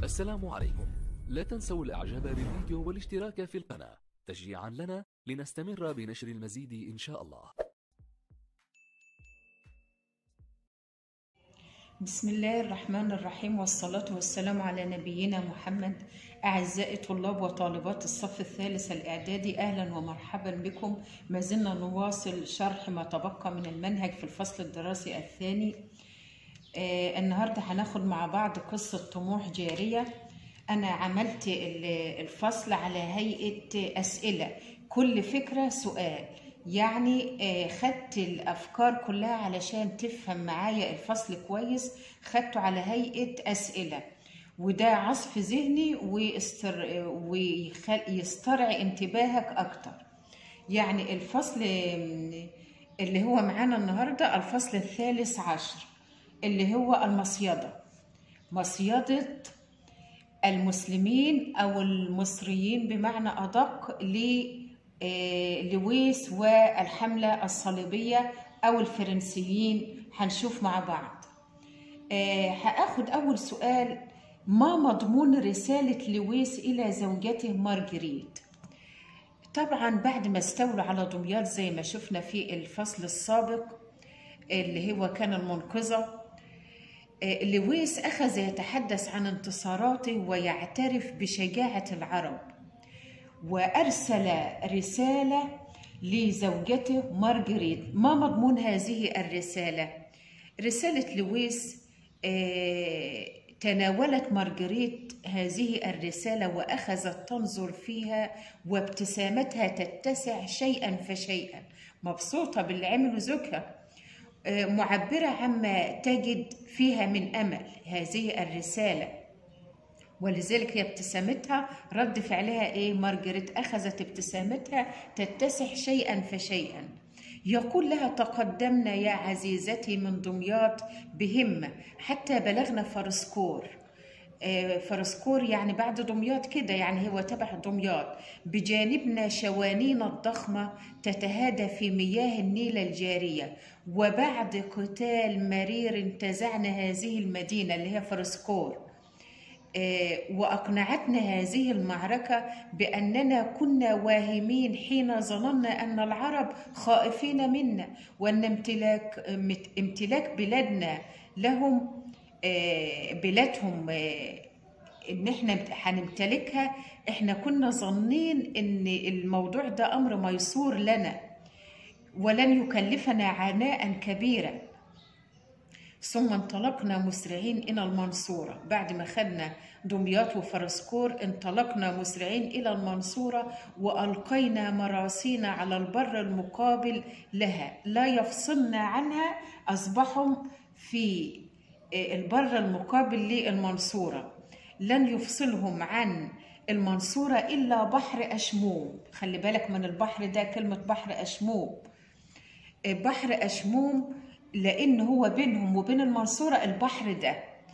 السلام عليكم لا تنسوا الاعجاب بالفيديو والاشتراك في القناة تشجيعا لنا لنستمر بنشر المزيد ان شاء الله بسم الله الرحمن الرحيم والصلاة والسلام على نبينا محمد أعزائي طلاب وطالبات الصف الثالث الإعدادي أهلا ومرحبا بكم ما زلنا نواصل شرح ما تبقى من المنهج في الفصل الدراسي الثاني آه النهاردة هناخد مع بعض قصة طموح جارية أنا عملت ال- الفصل على هيئة أسئلة كل فكرة سؤال يعني آه، خدت الأفكار كلها علشان تفهم معايا الفصل كويس خدته على هيئة أسئلة وده عصف ذهني ويستر... ويسترعي انتباهك أكتر يعني الفصل آم، اللي هو معانا النهاردة الفصل الثالث عشر اللي هو المصيدة مصيدة المسلمين أو المصريين بمعنى أدق ل آه، لويس والحملة الصليبية أو الفرنسيين هنشوف مع بعض آه، هاخد أول سؤال ما مضمون رسالة لويس إلى زوجته مارجريت طبعا بعد ما استولوا على دمياط زي ما شفنا في الفصل السابق اللي هو كان المنقذة آه، لويس أخذ يتحدث عن انتصاراته ويعترف بشجاعة العرب وأرسل رسالة لزوجته مارجريت ما مضمون هذه الرسالة؟ رسالة لويس آه، تناولت مارجريت هذه الرسالة وأخذت تنظر فيها وابتسامتها تتسع شيئا فشيئا مبسوطة باللي عمله زوجها آه، معبرة عما تجد فيها من أمل هذه الرسالة ولذلك هي ابتسامتها رد فعلها ايه مارجريت اخذت ابتسامتها تتسع شيئا فشيئا يقول لها تقدمنا يا عزيزتي من دمياط بهمه حتى بلغنا فرسكور آه، فرسكور يعني بعد دمياط كده يعني هو تبع دمياط بجانبنا شوانين الضخمة تتهادى في مياه النيل الجارية وبعد قتال مرير انتزعنا هذه المدينة اللي هي فرسكور آه، وأقنعتنا هذه المعركة بأننا كنا واهمين حين ظننا أن العرب خائفين منا وأن امتلاك امت- امتلاك بلادنا لهم آه، بلادهم آه، ان احنا هنمتلكها احنا كنا ظنين ان الموضوع ده امر ميسور لنا ولن يكلفنا عناء كبيرا ثم انطلقنا مسرعين إلى المنصورة بعد ما خدنا دمياط وفرسكور انطلقنا مسرعين إلى المنصورة وألقينا مراسينا على البر المقابل لها لا يفصلنا عنها أصبحوا في البر المقابل للمنصورة لن يفصلهم عن المنصورة إلا بحر أشموم خلي بالك من البحر ده كلمة بحر أشموم بحر أشموم لأن هو بينهم وبين المنصورة البحر ده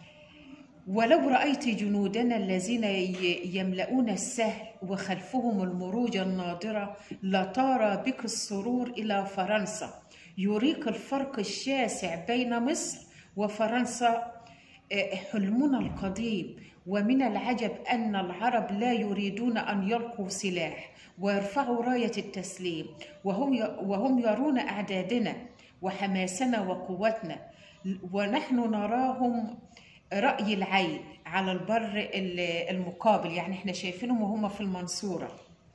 ولو رأيت جنودنا الذين ي- يملؤون السهل وخلفهم المروج الناضرة لطار بك السرور إلى فرنسا يريك الفرق الشاسع بين مصر وفرنسا آه، حلمنا القديم ومن العجب أن العرب لا يريدون أن يلقوا سلاح ويرفعوا راية التسليم وهم ي- وهم يرون أعدادنا وحماسنا وقوتنا ونحن نراهم رأي العين على البر ال- المقابل يعني احنا شايفينهم وهم في المنصورة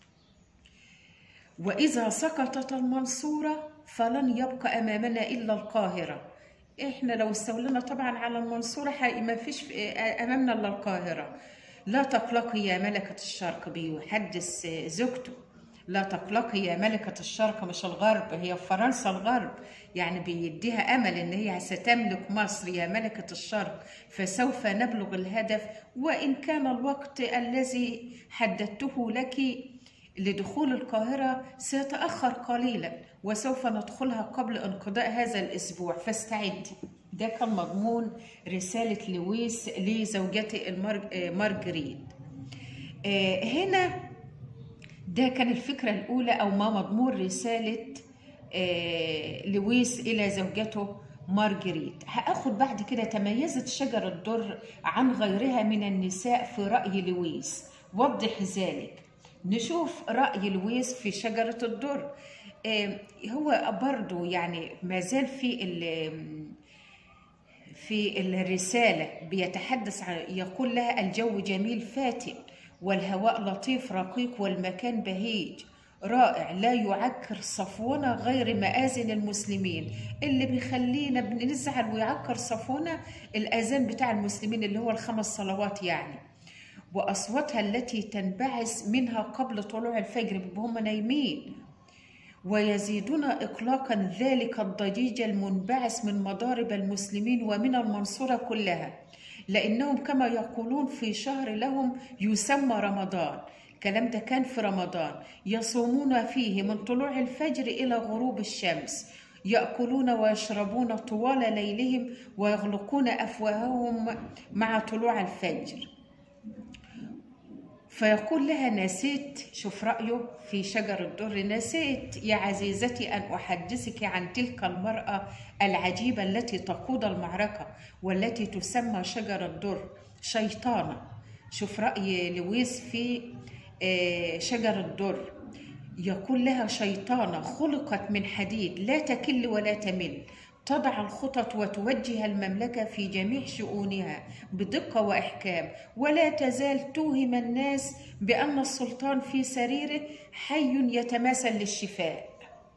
وإذا سقطت المنصورة فلن يبقى أمامنا إلا القاهرة إحنا لو استولينا طبعا على المنصورة حقيقي ما فيش أمامنا إلا القاهرة لا تقلقي يا ملكة الشرق بيحدث زوجته لا تقلقي يا ملكة الشرق مش الغرب هي في فرنسا الغرب يعني بيديها أمل إن هي ستملك مصر يا ملكة الشرق فسوف نبلغ الهدف وإن كان الوقت الذي حددته لك لدخول القاهرة سيتأخر قليلا وسوف ندخلها قبل انقضاء هذا الأسبوع فاستعدي ده كان مضمون رسالة لويس لزوجته المارج- آه، مارجريت آه، هنا ده كان الفكرة الأولى أو ما مضمون رسالة آه، لويس إلى زوجته مارجريت هاخد بعد كده تميزت شجر الدر عن غيرها من النساء في رأي لويس وضح ذلك نشوف رأي لويس في شجرة الدر آه، هو برضو يعني ما زال في ال- في الرسالة بيتحدث عن يقول لها الجو جميل فاتن والهواء لطيف رقيق والمكان بهيج رائع لا يعكر صفونا غير مآذن المسلمين اللي بيخلينا بنزعل ويعكر صفونا الأذان بتاع المسلمين اللي هو الخمس صلوات يعني وأصواتها التي تنبعث منها قبل طلوع الفجر بيبقوا هم نايمين ويزيدون إقلاقا ذلك الضجيج المنبعث من مضارب المسلمين ومن المنصورة كلها لأنهم كما يقولون في شهر لهم يسمى رمضان الكلام ده كان في رمضان يصومون فيه من طلوع الفجر إلى غروب الشمس يأكلون ويشربون طوال ليلهم ويغلقون أفواههم مع طلوع الفجر فيقول لها نسيت شوف رأيه في شجر الدر نسيت يا عزيزتي أن أحدثك عن تلك المرأة العجيبة التي تقود المعركة والتي تسمى شجر الدر شيطانة شوف رأي لويس في آه، شجر الدر يقول لها شيطانة خلقت من حديد لا تكل ولا تمل تضع الخطط وتوجه المملكة في جميع شؤونها بدقة وإحكام ولا تزال توهم الناس بأن السلطان في سريره حي يتماثل للشفاء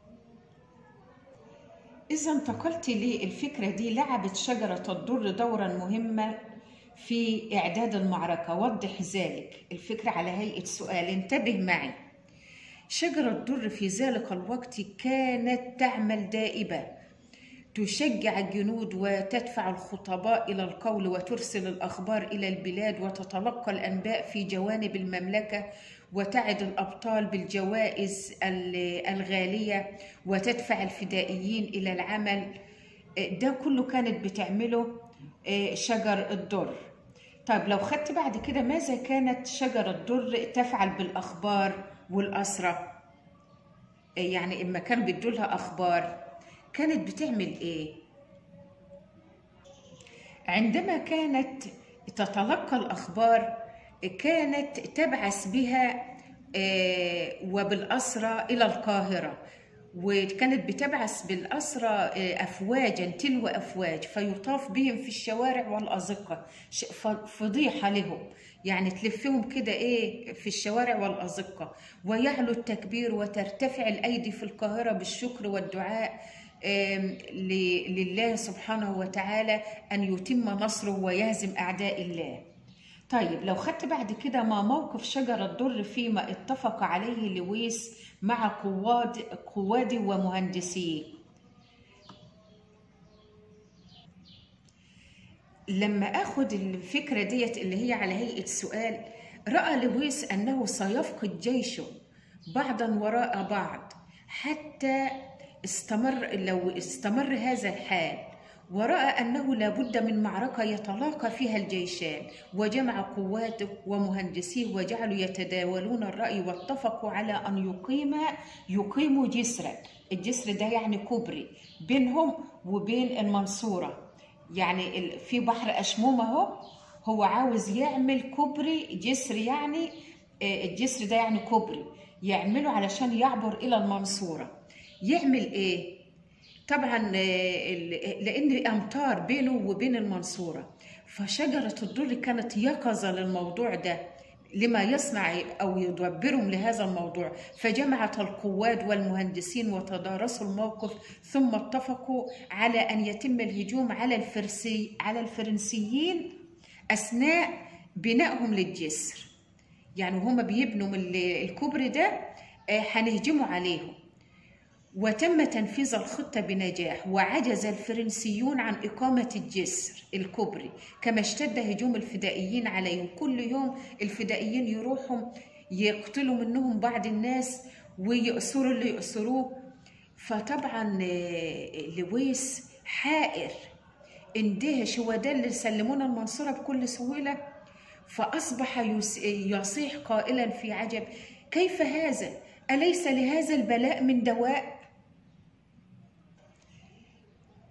إذا انتقلت للفكرة دي لعبت شجرة الدر دورا مهما في إعداد المعركة وضح ذلك الفكرة على هيئة سؤال انتبه معي شجرة الدر في ذلك الوقت كانت تعمل دائبة تشجع الجنود وتدفع الخطباء إلى القول وترسل الأخبار إلى البلاد وتتلقى الأنباء في جوانب المملكة وتعد الأبطال بالجوائز ال- الغالية وتدفع الفدائيين إلى العمل ده كله كانت بتعمله آه، شجر الدر طيب لو خدت بعد كده ماذا كانت شجر الدر تفعل بالأخبار والأسرة يعني اما كانوا بيدوا لها اخبار كانت بتعمل ايه عندما كانت تتلقى الاخبار كانت تبعث بها آه، وبالاسرى الى القاهره وكانت بتبعث بالأسرى آه، أفواجا تلو أفواج فيطاف بهم في الشوارع والأزقة ش- ف- فضيحة لهم يعني تلفهم كده إيه في الشوارع والأزقة ويعلو التكبير وترتفع الأيدي في القاهرة بالشكر والدعاء آم، ل- لله سبحانه وتعالى أن يتم نصره ويهزم أعداء الله طيب لو خدت بعد كده ما موقف شجر الدر فيما اتفق عليه لويس مع قواد قواده ومهندسيه لما اخد الفكره ديت اللي هي على هيئه سؤال راى لويس انه سيفقد جيشه بعضا وراء بعض حتى استمر لو استمر هذا الحال وراى انه لابد من معركه يتلاقى فيها الجيشان وجمع قواته ومهندسيه وجعلوا يتداولون الراي واتفقوا على ان يقيم يقيموا جسرا الجسر ده يعني كوبري بينهم وبين المنصوره يعني ال- في بحر أشموم أهو هو عاوز يعمل كوبري جسر يعني آه، الجسر ده يعني كوبري يعمله علشان يعبر إلى المنصورة يعمل إيه؟ طبعا آه، ال- لأن أمطار بينه وبين المنصورة فشجرة الدر كانت يقظة للموضوع ده لما يصنع أو يدبرهم لهذا الموضوع فجمعت القواد والمهندسين وتدارسوا الموقف ثم اتفقوا على أن يتم الهجوم على الفرسي على الفرنسيين أثناء بنائهم للجسر يعني هما بيبنوا من ال- الكوبري ده آه، هنهجموا عليهم وتم تنفيذ الخطة بنجاح وعجز الفرنسيون عن إقامة الجسر الكوبري كما اشتد هجوم الفدائيين عليهم كل يوم الفدائيين يروحوا يقتلوا منهم بعض الناس ويأسروا اللي يأسروه فطبعا آه، لويس حائر اندهش هو ده اللي سلمونا المنصورة بكل سهولة فأصبح يس- يصيح قائلا في عجب كيف هذا أليس لهذا البلاء من دواء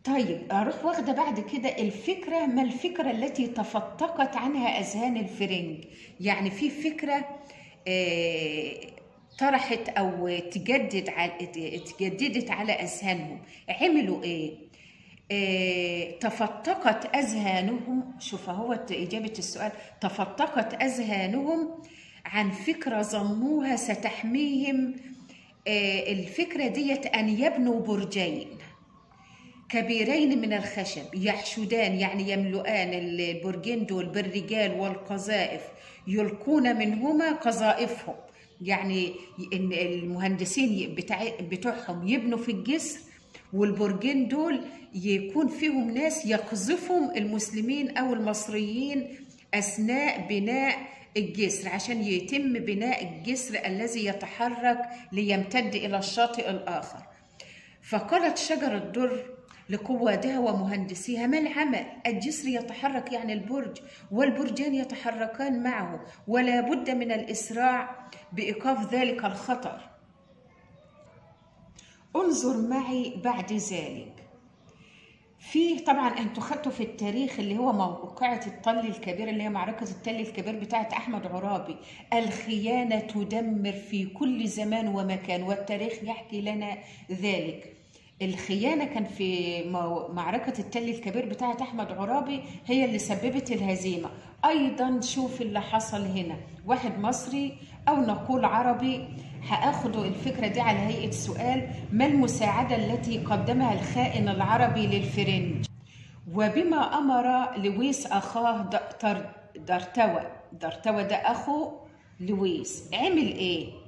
طيب اروح واخده بعد كده الفكره ما الفكره التي تفتقت عنها اذهان الفرنج يعني في فكره آه، طرحت او تجدد على تجددت على اذهانهم عملوا ايه آه، تفتقت اذهانهم شوف هو اجابه السؤال تفتقت اذهانهم عن فكره ظنوها ستحميهم آه، الفكره ديت ان يبنوا برجين كبيرين من الخشب يحشدان يعني يملؤان البرجين دول بالرجال والقذائف يلقون منهما قذائفهم يعني ان المهندسين بتاع بتوعهم يبنوا في الجسر والبرجين دول يكون فيهم ناس يقذفهم المسلمين او المصريين اثناء بناء الجسر عشان يتم بناء الجسر الذي يتحرك ليمتد الى الشاطئ الاخر فقالت شجر الدر لقوادها ومهندسيها ما العمل الجسر يتحرك يعني البرج والبرجان يتحركان معه ولا بد من الإسراع بإيقاف ذلك الخطر انظر معي بعد ذلك في طبعا انتوا خدتوا في التاريخ اللي هو موقعة التل الكبير اللي هي معركة التل الكبير بتاعت أحمد عرابي الخيانة تدمر في كل زمان ومكان والتاريخ يحكي لنا ذلك الخيانة كان في معركة التل الكبير بتاعت أحمد عرابي هي اللي سببت الهزيمة أيضا شوف اللي حصل هنا واحد مصري أو نقول عربي هاخدوا الفكرة دي على هيئة سؤال ما المساعدة التي قدمها الخائن العربي للفرنج وبما أمر لويس أخاه درتوى درتوى ده أخو لويس عمل إيه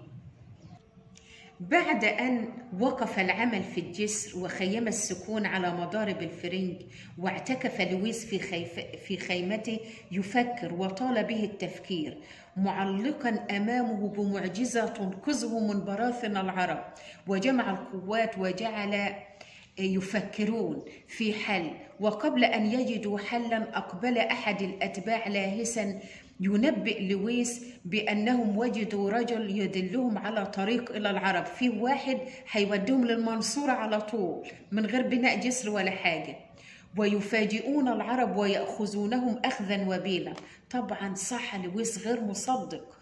بعد أن وقف العمل في الجسر وخيم السكون على مضارب الفرنج واعتكف لويس في, خيف في خيمته يفكر وطال به التفكير معلقا أمامه بمعجزة تنقذه من براثن العرب وجمع القوات وجعل يفكرون في حل وقبل أن يجدوا حلا أقبل أحد الأتباع لاهسا ينبئ لويس بأنهم وجدوا رجل يدلهم على طريق إلى العرب في واحد هيوديهم للمنصورة على طول من غير بناء جسر ولا حاجة ويفاجئون العرب ويأخذونهم أخذا وبيلا طبعا صح لويس غير مصدق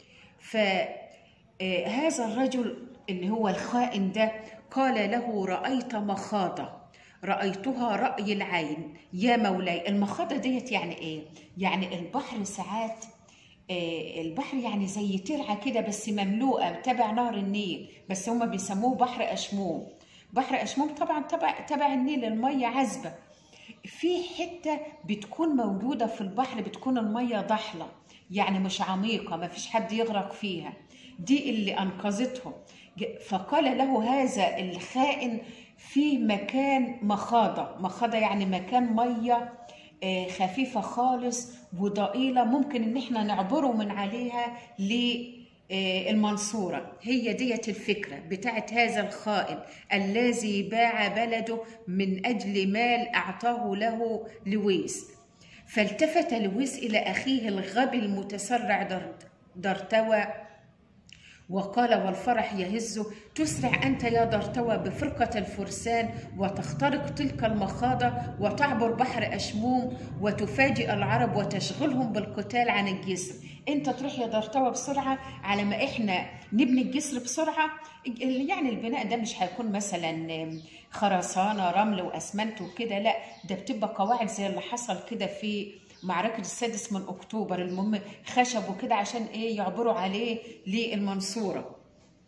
فهذا الرجل اللي هو الخائن ده قال له رأيت مخاضة رأيتها رأي العين يا مولاي المخاضة ديت يعني ايه يعني البحر ساعات آه البحر يعني زي ترعة كده بس مملوءة تبع نهر النيل بس هما بيسموه بحر أشموم بحر أشموم طبعا تبع تبع النيل المية عذبة في حتة بتكون موجودة في البحر بتكون المية ضحلة يعني مش عميقة ما فيش حد يغرق فيها دي اللي أنقذتهم فقال له هذا الخائن في مكان مخاضة مخاضة يعني مكان مية خفيفة خالص وضئيلة ممكن ان احنا نعبره من عليها للمنصورة هي ديت الفكرة بتاعت هذا الخائن الذي باع بلده من أجل مال أعطاه له لويس فالتفت لويس إلى أخيه الغبي المتسرع درتوى وقال والفرح يهزه تسرع أنت يا درتوى بفرقة الفرسان وتخترق تلك المخاضة وتعبر بحر أشموم وتفاجئ العرب وتشغلهم بالقتال عن الجسر أنت تروح يا درتوى بسرعة على ما إحنا نبني الجسر بسرعة يعني البناء ده مش هيكون مثلا خرسانة رمل وأسمنت وكده لا ده بتبقى قواعد زي اللي حصل كده في معركة السادس من أكتوبر المهم خشب وكده عشان إيه يعبروا عليه للمنصورة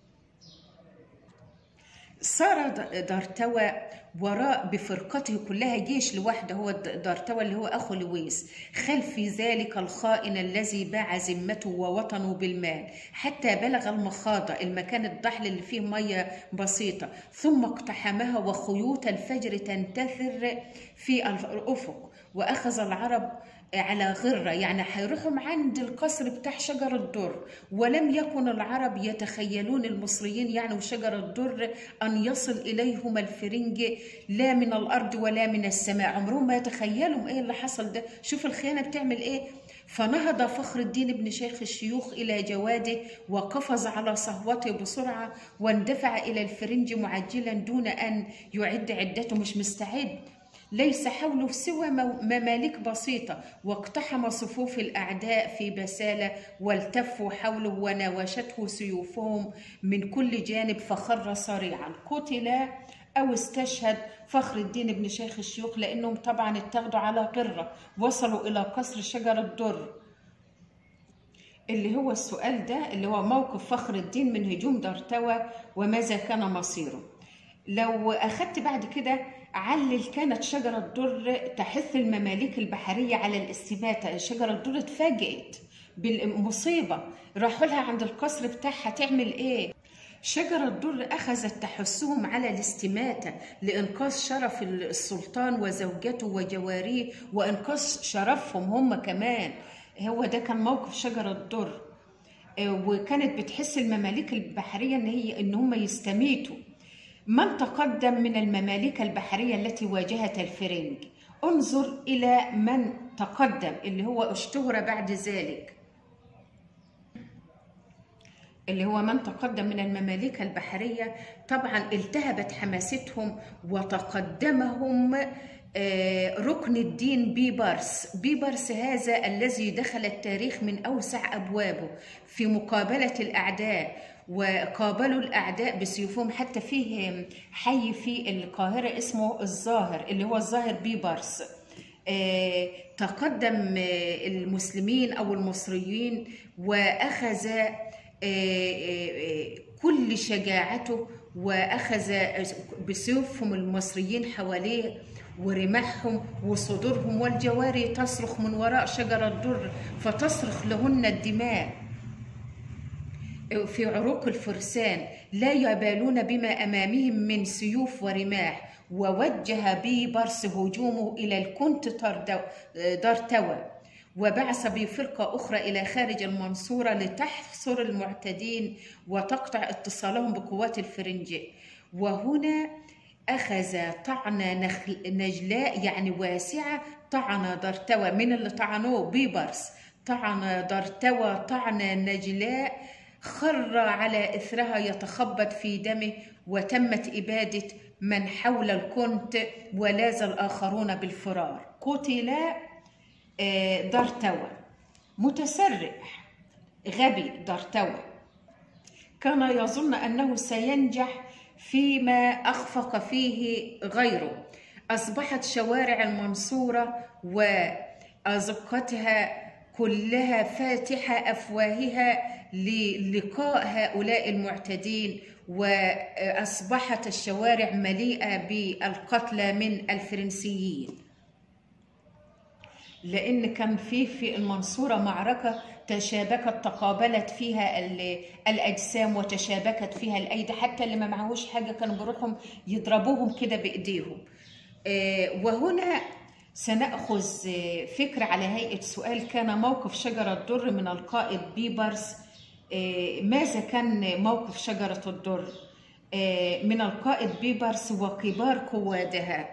صار دارتوى وراء بفرقته كلها جيش لوحده هو دارتوى اللي هو أخو لويس خلف ذلك الخائن الذي باع ذمته ووطنه بالمال حتى بلغ المخاضة المكان الضحل اللي فيه مية بسيطة ثم اقتحمها وخيوط الفجر تنتثر في الأفق وأخذ العرب على غرة يعني هيروحوا عند القصر بتاع شجر الدر ولم يكن العرب يتخيلون المصريين يعني وشجر الدر أن يصل إليهم الفرنج لا من الأرض ولا من السماء عمرهم ما يتخيلوا إيه اللي حصل ده شوف الخيانة بتعمل إيه فنهض فخر الدين بن شيخ الشيوخ إلى جواده وقفز على صهوته بسرعة واندفع إلى الفرنج معجلا دون أن يعد عدته مش مستعد ليس حوله سوى مو- مماليك بسيطة واقتحم صفوف الأعداء في بسالة والتفوا حوله وناوشته سيوفهم من كل جانب فخر صريعا قتل أو استشهد فخر الدين بن شيخ الشيوخ لأنهم طبعا اتخذوا على قرة وصلوا إلى قصر شجر الدر اللي هو السؤال ده اللي هو موقف فخر الدين من هجوم دارتوى وماذا كان مصيره لو أخدت بعد كده علل كانت شجرة الدر تحث المماليك البحرية على الاستباتة شجرة الدر اتفاجئت بالمصيبة راحوا لها عند القصر بتاعها تعمل ايه شجرة الدر أخذت تحثهم على الاستماتة لإنقاذ شرف السلطان وزوجته وجواريه وإنقاذ شرفهم هم كمان هو ده كان موقف شجرة الدر آه، وكانت بتحس المماليك البحرية إن هي إن هم يستميتوا من تقدم من المماليك البحرية التي واجهت الفرنج انظر إلى من تقدم اللي هو اشتهر بعد ذلك اللي هو من تقدم من المماليك البحرية طبعا التهبت حماستهم وتقدمهم آه، ركن الدين بيبرس بيبرس هذا الذي دخل التاريخ من أوسع أبوابه في مقابلة الأعداء وقابلوا الأعداء بسيوفهم حتى فيه حي في القاهرة اسمه الظاهر اللي هو الظاهر بيبرس آه، تقدم آه، المسلمين أو المصريين وأخذ آه، آه، آه، كل شجاعته وأخذ بسيوفهم المصريين حواليه ورماحهم وصدورهم والجواري تصرخ من وراء شجر الدر فتصرخ لهن الدماء في عروق الفرسان لا يبالون بما أمامهم من سيوف ورماح ووجه بيبرس هجومه إلى الكنت تردو- دارتوى وبعث بفرقة أخرى إلى خارج المنصورة لتحصر المعتدين وتقطع اتصالهم بقوات الفرنجة وهنا أخذ طعن نخل نجلاء يعني واسعة طعن دارتوى من اللي طعنوه بيبرس طعن دارتوى طعن نجلاء خر على إثرها يتخبط في دمه وتمت إبادة من حول الكنت ولاذ الآخرون بالفرار قتل آه، دارتوى متسرع غبي دارتوى كان يظن أنه سينجح فيما أخفق فيه غيره أصبحت شوارع المنصورة وأزقتها كلها فاتحة أفواهها للقاء هؤلاء المعتدين وأصبحت الشوارع مليئة بالقتلى من الفرنسيين لان كان في في المنصوره معركه تشابكت تقابلت فيها ال- الاجسام وتشابكت فيها الايدي حتى اللي ما معهوش حاجه كانوا بيروحوا يضربوهم كده بايديهم آه، وهنا سناخذ آه، فكره على هيئه سؤال كان موقف شجره الدر من القائد بيبرس آه، ماذا كان موقف شجره الدر آه، من القائد بيبرس وكبار قوادها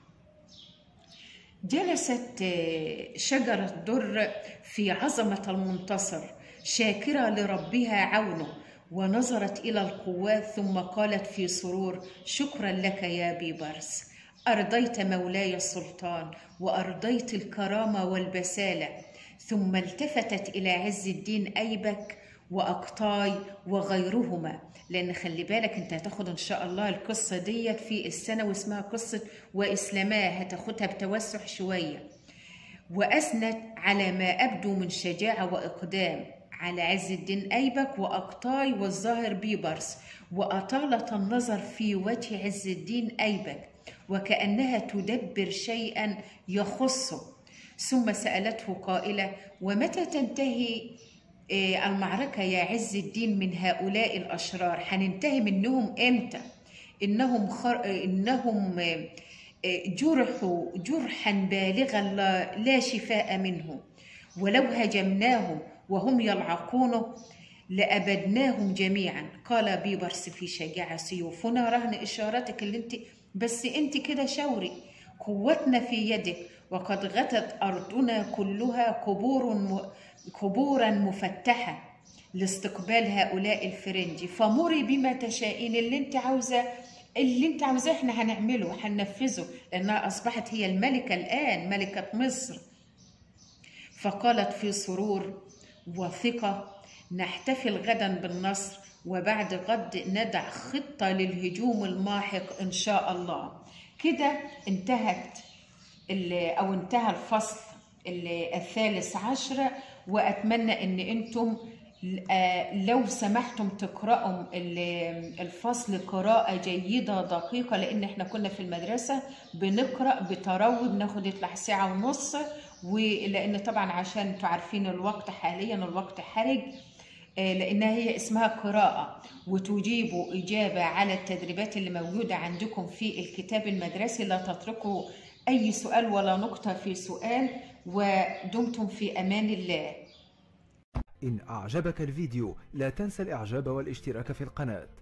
جلست آه، شجرة در في عظمة المنتصر شاكرة لربها عونه ونظرت إلى القوات ثم قالت في سرور شكرا لك يا بيبرس أرضيت مولاي السلطان وأرضيت الكرامة والبسالة ثم التفتت إلى عز الدين أيبك وأقطاي وغيرهما لأن خلي بالك أنت هتاخد إن شاء الله القصة ديت في الثانوي اسمها قصة وإسلاماه هتاخدها بتوسع شوية وأثنت على ما أبدو من شجاعة وإقدام على عز الدين أيبك وأقطاي والظاهر بيبرس وأطالت النظر في وجه عز الدين أيبك وكأنها تدبر شيئا يخصه ثم سألته قائلة ومتى تنتهي آه، المعركة يا عز الدين من هؤلاء الأشرار هننتهي منهم إمتى إنهم خر... آه، إنهم آه، آه، جرحوا جرحا بالغا لا, لا شفاء منه ولو هجمناهم وهم يلعقونه لأبدناهم جميعا قال بيبرس في شجاعة سيوفنا رهن إشارتك اللي انت بس انت كده شوري قوتنا في يدك وقد غطت أرضنا كلها قبور م... قبورا مفتحة لاستقبال هؤلاء الفرنج فمري بما تشائين اللي انت عاوزة اللي انت عاوزاه احنا هنعمله هننفذه لانها اصبحت هي الملكه الان ملكه مصر فقالت في سرور وثقه نحتفل غدا بالنصر وبعد غد ندع خطه للهجوم الماحق ان شاء الله كده انتهت او انتهى الفصل الثالث عشر واتمنى ان انتم لو سمحتم تقرأوا الفصل قراءة جيدة دقيقة لأن احنا كنا في المدرسة بنقرأ بتروي بناخد يطلع ساعة ونص ولأن طبعا عشان انتوا عارفين الوقت حاليا الوقت حرج لأنها هي اسمها قراءة وتجيبوا إجابة على التدريبات اللي موجودة عندكم في الكتاب المدرسي لا تتركوا أي سؤال ولا نقطة في سؤال ودمتم في أمان الله إن أعجبك الفيديو لا تنسى الإعجاب والاشتراك في القناة